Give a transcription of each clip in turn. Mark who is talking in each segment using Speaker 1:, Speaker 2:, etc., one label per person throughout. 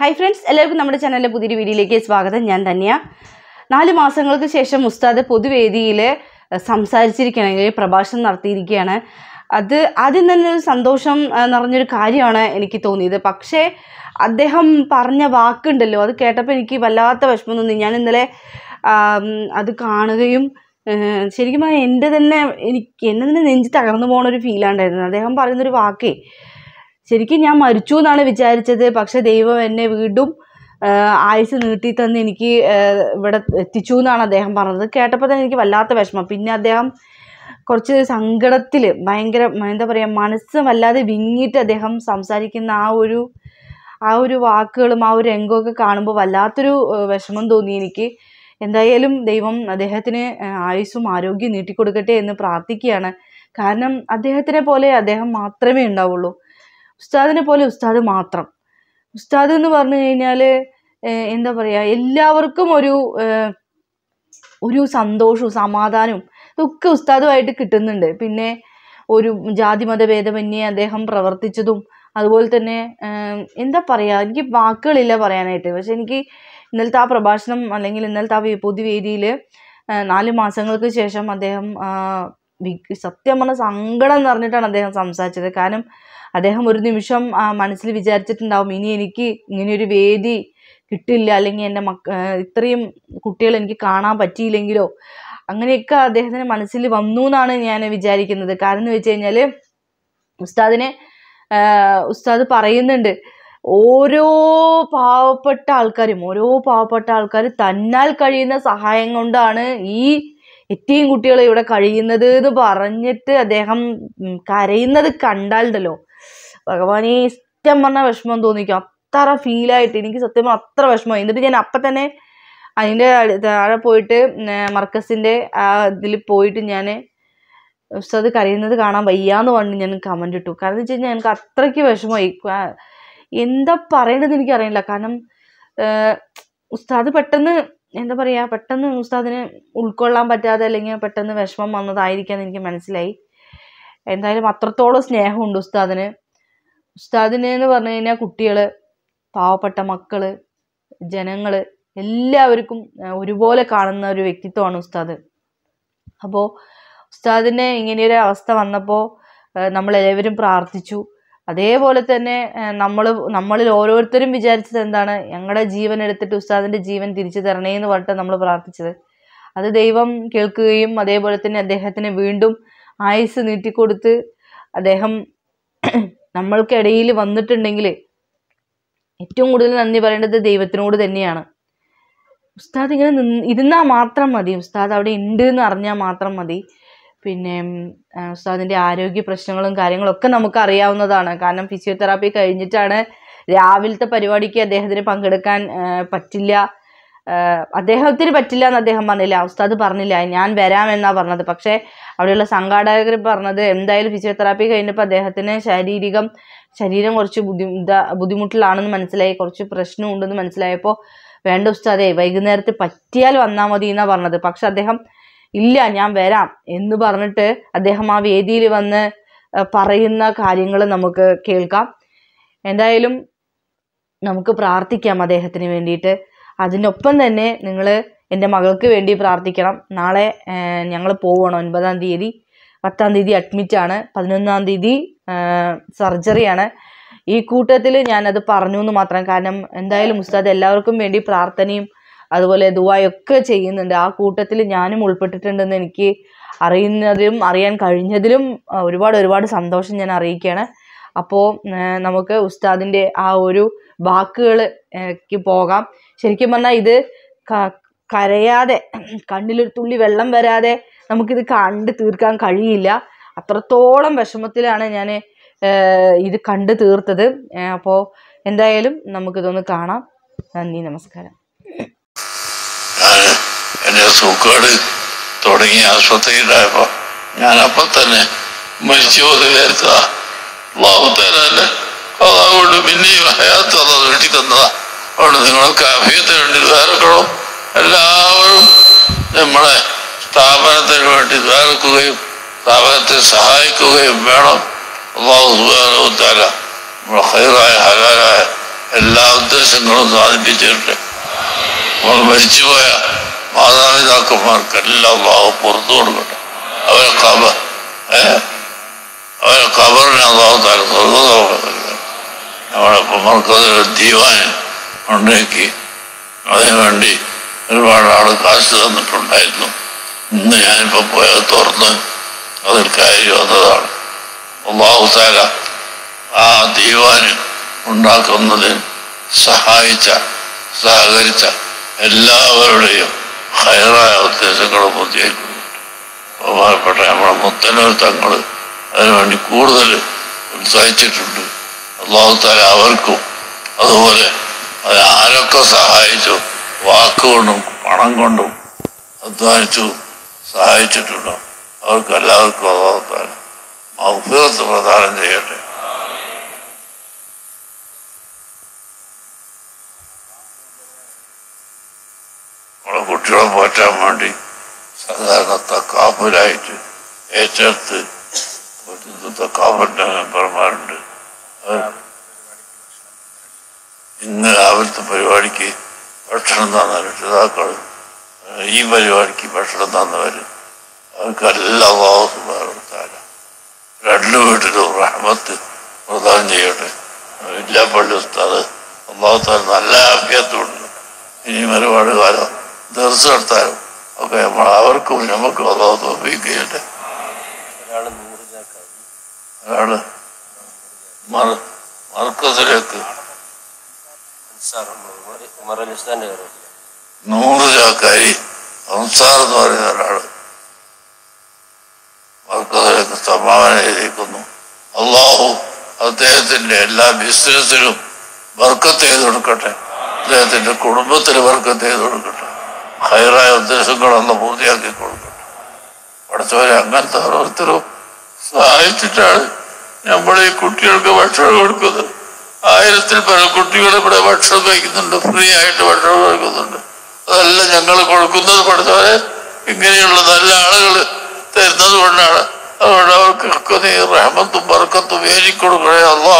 Speaker 1: hi friends എല്ലാവർക്കും നമ്മുടെ ചാനലിലെ പുതിയൊരു വീഡിയോയിലേക്ക് സ്വാഗതം ഞാൻ തന്നെയാ നാല് മാസങ്ങൾക്ക് ശേഷം ഉസ്താദ് പൊതുവേദിയിൽ സംസാരിച്ചിരിക്കുകയാണെങ്കിൽ പ്രഭാഷണം നടത്തിയിരിക്കുകയാണ് അത് ആദ്യം തന്നെ ഒരു സന്തോഷം ആ, നിറഞ്ഞൊരു കാര്യമാണ് എനിക്ക് തോന്നിയത് പക്ഷേ അദ്ദേഹം പറഞ്ഞ വാക്കുണ്ടല്ലോ അത് കേട്ടപ്പോൾ എനിക്ക് വല്ലാത്ത വിഷമം തോന്നി ഞാൻ ഇന്നലെ ആം, അത് കാണുകയും ഏഹ്, ശരിക്കും പറഞ്ഞാൽ എൻ്റെ തന്നെ എനിക്ക് എന്നെ തന്നെ നെഞ്ച് തകർന്നു പോണ ഒരു ഫീലാണ്ടായിരുന്നു അദ്ദേഹം പറയുന്നൊരു വാക്കേ ശരിക്കും ഞാൻ മരിച്ചു എന്നാണ് വിചാരിച്ചത് പക്ഷെ ദൈവം എന്നെ വീണ്ടും ആഹ്, ആയുസ് നീട്ടി തന്ന് എനിക്ക് ആഹ്, ഇവിടെ എത്തിച്ചു എന്നാണ് അദ്ദേഹം പറഞ്ഞത് കേട്ടപ്പോൾ തന്നെ എനിക്ക് വല്ലാത്ത വിഷമം പിന്നെ അദ്ദേഹം കുറച്ച് സങ്കടത്തിൽ ഭയങ്കര എന്താ പറയുക മനസ്സ് വല്ലാതെ വിങ്ങിയിട്ട് അദ്ദേഹം സംസാരിക്കുന്ന ആ ഒരു ആ ഒരു വാക്കുകളും ആ ഒരു രംഗമൊക്കെ കാണുമ്പോൾ വല്ലാത്തൊരു ആഹ്, വിഷമം തോന്നി എനിക്ക് എന്തായാലും ദൈവം അദ്ദേഹത്തിന് ആഹ്, ആയുസ്സും ആരോഗ്യം നീട്ടിക്കൊടുക്കട്ടെ എന്ന് പ്രാർത്ഥിക്കുകയാണ് കാരണം അദ്ദേഹത്തിനെ പോലെ അദ്ദേഹം മാത്രമേ ഉണ്ടാവുള്ളൂ ഉസ്താദിനെ പോലെ ഉസ്താദ് മാത്രം ഉസ്താദ് എന്ന് പറഞ്ഞു കഴിഞ്ഞാൽ എന്താ പറയുക എല്ലാവർക്കും ഒരു ഏഹ്, ഒരു സന്തോഷവും സമാധാനവും ഇതൊക്കെ ഉസ്താദുമായിട്ട് കിട്ടുന്നുണ്ട് പിന്നെ ഒരു ജാതി മത ഭേദമന്യേ അദ്ദേഹം പ്രവർത്തിച്ചതും അതുപോലെ തന്നെ ഏഹ്, എന്താ പറയുക എനിക്ക് വാക്കുകളില്ല പറയാനായിട്ട് പക്ഷെ എനിക്ക് ഇന്നലത്തെ ആ പ്രഭാഷണം അല്ലെങ്കിൽ ഇന്നലത്തെ ആ വേ- പൊതുവേദിയിൽ നാല് മാസങ്ങൾക്ക് ശേഷം അദ്ദേഹം ആ, വി- സത്യം പറഞ്ഞ സങ്കടം നിറഞ്ഞിട്ടാണ് അദ്ദേഹം സംസാരിച്ചത് കാരണം അദ്ദേഹം ഒരു നിമിഷം ആ, മനസ്സിൽ വിചാരിച്ചിട്ടുണ്ടാവും ഇനി എനിക്ക് ഇങ്ങനെയൊരു വേദി കിട്ടില്ല അല്ലെങ്കിൽ എൻ്റെ മക്ക ആ, ഇത്രയും കുട്ടികൾ എനിക്ക് കാണാൻ പറ്റിയില്ലെങ്കിലോ അങ്ങനെയൊക്കെ അദ്ദേഹത്തിന് മനസ്സിൽ വന്നു എന്നാണ് ഞാൻ വിചാരിക്കുന്നത് കാരണം എന്ന് വെച്ച് കഴിഞ്ഞാൽ ഉസ്താദിനെ ആ, ഉസ്താദ് പറയുന്നുണ്ട് ഓരോ പാവപ്പെട്ട ആൾക്കാരും ഓരോ പാവപ്പെട്ട ആൾക്കാർ തന്നാൽ കഴിയുന്ന സഹായം കൊണ്ടാണ് ഈ എത്തിയും കുട്ടികൾ ഇവിടെ കഴിയുന്നത് എന്ന് പറഞ്ഞിട്ട് അദ്ദേഹം ഉം, കരയുന്നത് കണ്ടാലുണ്ടല്ലോ ഭഗവാനെ ഇഷ്ടം പറഞ്ഞ വിഷമം തോന്നിക്കും അത്ര ഫീലായിട്ട് എനിക്ക് സത്യം പറഞ്ഞാൽ അത്ര വിഷമമായി എന്നിട്ട് ഞാൻ അപ്പം തന്നെ അതിൻ്റെ താഴെ പോയിട്ട് മർക്കസിൻ്റെ ആ ഇതിൽ പോയിട്ട് ഞാൻ ഉസ്താദ് കരയുന്നത് കാണാൻ വയ്യാന്ന് പറഞ്ഞ് ഞാൻ കമൻ്റ് ഇട്ടു കാരണം എന്ന് വെച്ച് കഴിഞ്ഞാൽ എനിക്ക് അത്രയ്ക്ക് വിഷമമായി ആ, എന്താ പറയേണ്ടത് എനിക്കറിയില്ല കാരണം ഏഹ്, ഉസ്താദ് പെട്ടെന്ന് എന്താ പറയുക പെട്ടെന്ന് ഉസ്താദിന് ഉൾക്കൊള്ളാൻ പറ്റാതെ അല്ലെങ്കിൽ പെട്ടെന്ന് വിഷമം വന്നതായിരിക്കാന്ന് എനിക്ക് മനസ്സിലായി എന്തായാലും അത്രത്തോളം സ്നേഹമുണ്ട് ഉസ്താദിന് ഉസ്താദിന് എന്ന് പറഞ്ഞു കഴിഞ്ഞാൽ കുട്ടികൾ പാവപ്പെട്ട മക്കൾ ജനങ്ങൾ എല്ലാവർക്കും ആ, ഒരുപോലെ കാണുന്ന ഒരു വ്യക്തിത്വമാണ് ഉസ്താദ് അപ്പോൾ ഉസ്താദിന് ഇങ്ങനെയൊരു അവസ്ഥ വന്നപ്പോൾ നമ്മളെല്ലാവരും പ്രാർത്ഥിച്ചു അതേപോലെ തന്നെ നമ്മൾ നമ്മളിൽ ഓരോരുത്തരും വിചാരിച്ചത് എന്താണ് ഞങ്ങളുടെ ജീവൻ എടുത്തിട്ട് ഉസ്താദിൻ്റെ ജീവൻ തിരിച്ചു തരണേ എന്ന് പറഞ്ഞിട്ട് നമ്മൾ പ്രാർത്ഥിച്ചത് അത് ദൈവം കേൾക്കുകയും അതേപോലെ തന്നെ അദ്ദേഹത്തിന് വീണ്ടും ആയുസ് നീട്ടിക്കൊടുത്ത് അദ്ദേഹം നമ്മൾക്കിടയിൽ വന്നിട്ടുണ്ടെങ്കിൽ ഏറ്റവും കൂടുതൽ നന്ദി പറയേണ്ടത് ദൈവത്തിനോട് തന്നെയാണ് ഉസ്താദ് ഇങ്ങനെ നിന്ന് ഇരുന്നാൽ മാത്രം മതി ഉസ്താദ് അവിടെ ഉണ്ട് എന്ന് അറിഞ്ഞാൽ മാത്രം മതി പിന്നെ ഉം, ആ, ഉസ്താദിൻ്റെ ആരോഗ്യ പ്രശ്നങ്ങളും കാര്യങ്ങളൊക്കെ നമുക്ക് അറിയാവുന്നതാണ് കാരണം ഫിസിയോതെറാപ്പി കഴിഞ്ഞിട്ടാണ് രാവിലത്തെ പരിപാടിക്ക് അദ്ദേഹത്തിന് പങ്കെടുക്കാൻ ആ, പറ്റില്ല ആ, അദ്ദേഹത്തിന് പറ്റില്ല എന്ന് അദ്ദേഹം പറഞ്ഞില്ല ഉസ്താദ് പറഞ്ഞില്ല ഞാൻ വരാമെന്നാണ് പറഞ്ഞത് പക്ഷേ അവിടെയുള്ള സംഘാടകർ പറഞ്ഞത് എന്തായാലും ഫിസിയോതെറാപ്പി കഴിഞ്ഞപ്പോൾ അദ്ദേഹത്തിന് ശാരീരികം ശരീരം കുറച്ച് ബുദ്ധി ഇതാ- ബുദ്ധിമുട്ടിലാണെന്ന് മനസ്സിലായി കുറച്ച് പ്രശ്നമുണ്ടെന്ന് മനസ്സിലായപ്പോൾ വേണ്ട ഉസ്താദേ വൈകുന്നേരത്ത് പറ്റിയാൽ വന്നാൽ മതി എന്നാണ് പറഞ്ഞത് പക്ഷെ അദ്ദേഹം ഇല്ല ഞാൻ വരാം എന്ന് പറഞ്ഞിട്ട് അദ്ദേഹം ആ വേദിയിൽ വന്ന് ആ, പറയുന്ന കാര്യങ്ങൾ നമുക്ക് കേൾക്കാം എന്തായാലും നമുക്ക് പ്രാർത്ഥിക്കാം അദ്ദേഹത്തിന് വേണ്ടിയിട്ട് അതിനൊപ്പം തന്നെ നിങ്ങൾ എൻ്റെ മകൾക്ക് വേണ്ടി പ്രാർത്ഥിക്കണം നാളെ ഞങ്ങൾ പോവണം ഒൻപതാം തീയതി പത്താം തീയതി അഡ്മിറ്റാണ് പതിനൊന്നാം തീയതി സർജറിയാണ് ഈ കൂട്ടത്തിൽ ഞാനത് പറഞ്ഞു എന്ന് മാത്രം കാരണം എന്തായാലും ഉസ്താദ് എല്ലാവർക്കും വേണ്ടി പ്രാർത്ഥനയും അതുപോലെ ദുവായൊക്കെ ചെയ്യുന്നുണ്ട് ആ കൂട്ടത്തിൽ ഞാനും ഉൾപ്പെട്ടിട്ടുണ്ടെന്ന് എനിക്ക് അറിയുന്നതിലും അറിയാൻ കഴിഞ്ഞതിലും ആ, ഒരുപാട് ഒരുപാട് സന്തോഷം ഞാൻ അറിയിക്കുകയാണ് അപ്പോൾ നമുക്ക് ഉസ്താദിൻ്റെ ആ ഒരു വാക്കുകളിലേക്ക് പോകാം ശരിക്കും പറഞ്ഞാൽ ഇത് ക- കരയാതെ കണ്ണിലൊരു തുള്ളി വെള്ളം വരാതെ നമുക്കിത് കണ്ട് തീർക്കാൻ കഴിയില്ല അത്രത്തോളം വിഷമത്തിലാണ് ഞാൻ ഇത് കണ്ട് തീർത്തത് അപ്പോൾ എന്തായാലും നമുക്കിതൊന്ന് കാണാം നന്ദി നമസ്കാരം
Speaker 2: ഞാൻ എൻ്റെ സൂക്കേട് തുടങ്ങി ആശുപത്രിയിലായപ്പോൾ ഞാൻ അപ്പം തന്നെ മരിച്ചു എന്ന് വിചാരിച്ചതാ ലോകത്തേരല്ലേ അതുകൊണ്ട് പിന്നെയും ഹയാത്ത് അത് നീട്ടി തന്നതാ അതുകൊണ്ട് നിങ്ങൾക്ക് അഭയത്തിന് വേണ്ടി വേറെക്കളും എല്ലാവരും നമ്മളെ സ്ഥാപനത്തിന് വേണ്ടി വേർക്കുകയും സ്ഥാപനത്തെ സഹായിക്കുകയും വേണം അള്ളാഹു സുബാനുത്താല നമ്മുടെ ഹൈറായ ഹലാലായ എല്ലാ ഉദ്ദേശങ്ങളും സാധിപ്പിച്ചിട്ട് നമ്മൾ മരിച്ചുപോയ മാതാപിതാക്കന്മാർക്കെല്ലാം അള്ളാഹു പുറത്തു കൊടുക്കട്ടെ അവരെ കബ ഏ അവരെ കബറിനെ അള്ളാഹു താരം സ്വർഗതോടെ നമ്മളിപ്പോൾ മർക്കതൊരു ദീവാന് ഉണ്ടാക്കി അതിനുവേണ്ടി ഒരുപാട് ആൾ കാശ് തന്നിട്ടുണ്ടായിരുന്നു ഇന്ന് ഞാനിപ്പോൾ പോയത് തുറന്ന് അതിൽ കയറി വന്നതാണ് അള്ളാഹു താല ആ ദീവാന് ഉണ്ടാക്കുന്നതിൽ സഹായിച്ച സഹകരിച്ച എല്ലാവരുടെയും ഹയറായ ഉദ്ദേശങ്ങളും ബുദ്ധിയായിട്ടുണ്ട് ബഹുമാനപ്പെട്ട നമ്മുടെ മുത്തനൂർ തങ്ങൾ അതിനുവേണ്ടി കൂടുതൽ ഉത്സാഹിച്ചിട്ടുണ്ട് അള്ളാഹു താല അവർക്കും അതുപോലെ അത് ആരൊക്കെ സഹായിച്ചു വാക്കുകൊണ്ടും പണം കൊണ്ടും അധ്വാനിച്ചു സഹായിച്ചിട്ടുണ്ടോ അവർക്ക് എല്ലാവർക്കും അള്ളാഹു താല മൗഫിറത്ത് പ്രദാനം ചെയ്യട്ടെ നമ്മളെ കുട്ടികളെ പോറ്റാൻ വേണ്ടി സാധാരണ തക്കാപ്പിലായിട്ട് ഏറ്റെടുത്ത് ഒരു തക്കാപ്പിൻ്റെ മെമ്പർമാരുണ്ട് അവർ ഇന്ന് രാവിലത്തെ പരിപാടിക്ക് ഭക്ഷണം തന്ന രക്ഷിതാക്കൾ ഈ പരിപാടിക്ക് ഭക്ഷണം തന്നവർ അവർക്കെല്ലാം വാസുമാർത്താല രണ്ട് വീട്ടിലും റഹ്മത്ത് പ്രദാനം ചെയ്യട്ടെ ഇല്ല പള്ളി ഉസ്താദ് അള്ളാഹുത്താൽ നല്ല ആഭ്യത്തുണ്ട് ഇനി ഒരുപാട് കാലം ദർശ നടത്താനും ഒക്കെ നമ്മൾ അവർക്കും നമുക്കും അള്ളാഹു തോപ്പിക്കുകയട്ടെ
Speaker 3: ഒരാള് നൂറ് ചാക്കായി
Speaker 2: ഒരാള് മർ മർക്കസിലേക്ക്
Speaker 3: അൻസാർ ഉമർ ഉമർ അലി ഉസ്താന്റെ പേര്
Speaker 2: നൂറ് ചാക്കാരി അൻസാർ എന്ന് പറയുന്ന ഒരാള് മർക്കസിലേക്ക് സംഭാവന ചെയ്തിരിക്കുന്നു അള്ളാഹു അദ്ദേഹത്തിന്റെ എല്ലാ ബിസിനസ്സിലും വർക്കത്ത് ചെയ്ത് കൊടുക്കട്ടെ അദ്ദേഹത്തിന്റെ കുടുംബത്തിന് വർക്കത്ത് ചെയ്ത് കൊടുക്കട്ടെ ഹൈറായ ഉദ്ദേശങ്ങളൊന്ന് പൂർത്തിയാക്കി കൊടുക്കട്ടെ പഠിച്ചവരെ അങ്ങനത്തെ ഓരോരുത്തരും സഹായിച്ചിട്ടാണ് നമ്മൾ ഈ കുട്ടികൾക്ക് ഭക്ഷണം കൊടുക്കുന്നത് ആയിരത്തിൽ പല കുട്ടികൾ ഇവിടെ ഭക്ഷണം കഴിക്കുന്നുണ്ട് ഫ്രീ ആയിട്ട് ഭക്ഷണം കഴിക്കുന്നുണ്ട് അതെല്ലാം ഞങ്ങൾ കൊടുക്കുന്നത് പഠിച്ചവരെ ഇങ്ങനെയുള്ള നല്ല ആളുകൾ തരുന്നത് കൊണ്ടാണ് അതുകൊണ്ട് അവർക്കൊക്കെ നീ റഹമത്തും ബർക്കത്തും ഏരിക്കൊടുക്കണേ അല്ലാ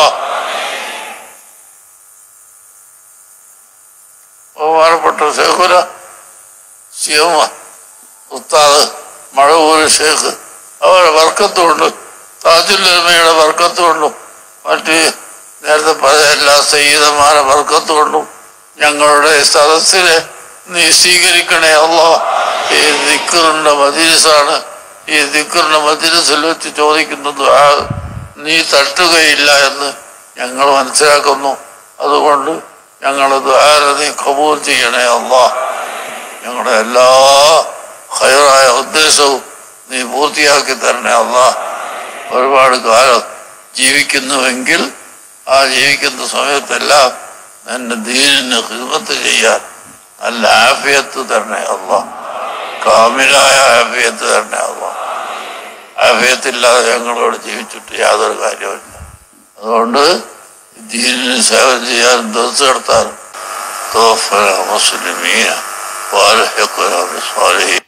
Speaker 2: ബഹുമാനപ്പെട്ട ശേഖുര ശിവമ ഉസ്താദ് മഴവൂര് ഷേഖ് അവരുടെ വർക്കത്തുകൊണ്ട് താജുല്ലമയുടെ വർക്കത്തുകൊണ്ടും മറ്റ് നേരത്തെ പറഞ്ഞ എല്ലാ സയ്യിദന്മാരെ വർക്കത്തുകൊണ്ടും ഞങ്ങളുടെ സദസ്സിനെ നീ സ്വീകരിക്കണേ അല്ലോ ഈ ദിക്കറിന്റെ മജിലിസാണ് ഈ ദിക്കറിന്റെ മജിലിസിൽ വെച്ച് ചോദിക്കുന്ന ദുആ നീ തട്ടുകയില്ല എന്ന് ഞങ്ങൾ മനസ്സിലാക്കുന്നു അതുകൊണ്ട് ഞങ്ങൾ ദ്വാര നീ കബൂൽ ചെയ്യണേ അല്ലാ ഞങ്ങളുടെ എല്ലാ ഹൈറായ ഉദ്ദേശവും നീ പൂർത്തിയാക്കി തരണേ അല്ല ഒരുപാട് കാലം ജീവിക്കുന്നുവെങ്കിൽ ആ ജീവിക്കുന്ന സമയത്തെല്ലാം നിന്റെ ദീനിന് ഹിമത്ത് ചെയ്യാൻ നല്ല ആഫിയത്ത് തരണേ അല്ല കാമിലായ ആഫിയത്ത് തരണേ അല്ല ആഫിയത്തില്ലാതെ ഞങ്ങളോട് ജീവിച്ചിട്ട് യാതൊരു കാര്യമില്ല അതുകൊണ്ട് ദീനിന് സേവനം ചെയ്യാനും ദിവസം നടത്താനും توفنا مسلمين والحقنا بالصالحين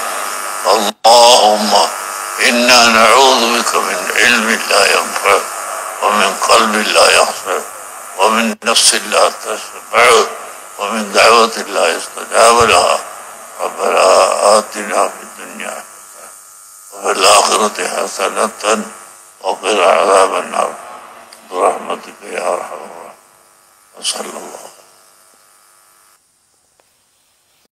Speaker 2: اللهم إنا نعوذ بك من علم لا ينفع ومن قلب لا يخشع ومن نفس لا تشبع ومن دعوة لا يستجاب لها ربنا آتنا في الدنيا حسنة وفي الآخرة حسنة وقنا عذاب النار برحمتك يا أرحم الراحمين وصلى الله